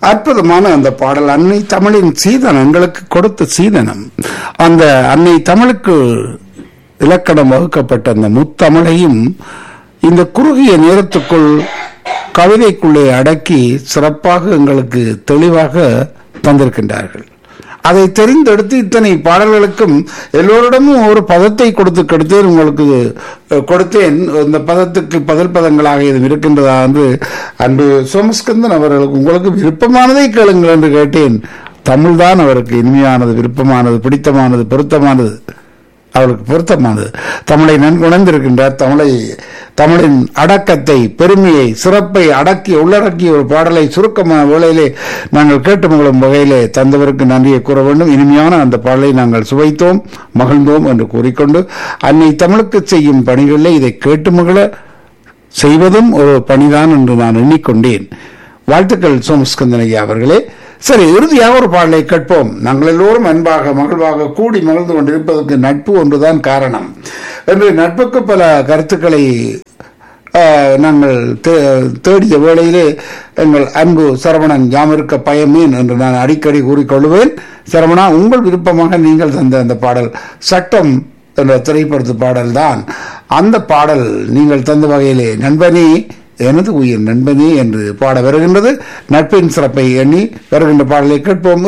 அற்புதமான அந்த பாடல் அன்னை தமிழின் சீதனம் எங்களுக்கு கொடுத்த சீதனம் அந்த அன்னை தமிழுக்கு இலக்கணம் வகுக்கப்பட்ட அந்த முத்தமிழையும் இந்த குறுகிய நேரத்துக்குள் கவிதைக்குள்ளே அடக்கி சிறப்பாக எங்களுக்கு தெளிவாக தந்திருக்கின்றார்கள் அதை தெரிந்தெடுத்து இத்தனை பாடல்களுக்கும் எல்லோரிடமும் ஒரு பதத்தை கொடுத்து கெடுத்தேன் உங்களுக்கு அஹ், கொடுத்தேன் இந்த பதத்துக்கு பதில் பதங்களாக இது இருக்கின்றதா என்று அன்று சோமஸ்கந்தன் அவர்களுக்கு உங்களுக்கு விருப்பமானதை கேளுங்கள் என்று கேட்டேன் தமிழ்தான் அவருக்கு இனிமையானது விருப்பமானது பிடித்தமானது பொருத்தமானது அவருக்கு பொருத்தமானது தமிழை நன்குணர்ந்திருக்கின்றார் தமிழை தமிழின் அடக்கத்தை பெருமையை சிறப்பை அடக்கி உள்ளடக்கிய ஒரு பாடலை சுருக்கமான வேளையிலே நாங்கள் கேட்டு மகளும் வகையிலே தந்தவருக்கு நன்றியை கூற வேண்டும் இனிமையான அந்த பாடலை நாங்கள் சுவைத்தோம் மகிழ்ந்தோம் என்று கூறிக்கொண்டு அன்னை தமிழுக்கு செய்யும் பணிகளிலே இதை கேட்டு மகள செய்வதும் ஒரு பணிதான் என்று நான் எண்ணிக்கொண்டேன் வாழ்த்துக்கள் சோமஸ்கந்தன் ஐயா அவர்களே சரி இறுதியாக ஒரு பாடலை கேட்போம் நாங்கள் எல்லோரும் அன்பாக மகிழ்வாக கூடி மகிழ்ந்து கொண்டிருப்பதற்கு நட்பு ஒன்றுதான் காரணம் என்று நட்புக்கு பல கருத்துக்களை ஆஹ், நாங்கள் தே- தேடிய வேளையிலே எங்கள் அன்பு சரவணன் யாமிருக்க பயமேன் என்று நான் அடிக்கடி கூறிக்கொள்வேன் சரவணா உங்கள் விருப்பமாக நீங்கள் தந்த அந்த பாடல் சட்டம் என்ற திரைப்படத்து பாடல் தான் அந்த பாடல் நீங்கள் தந்த வகையிலே நண்பனே எனது உயிர் நண்பனே என்று பாட வருகின்றது நட்பின் சிறப்பை எண்ணி வருகின்ற பாடலை கேட்போம்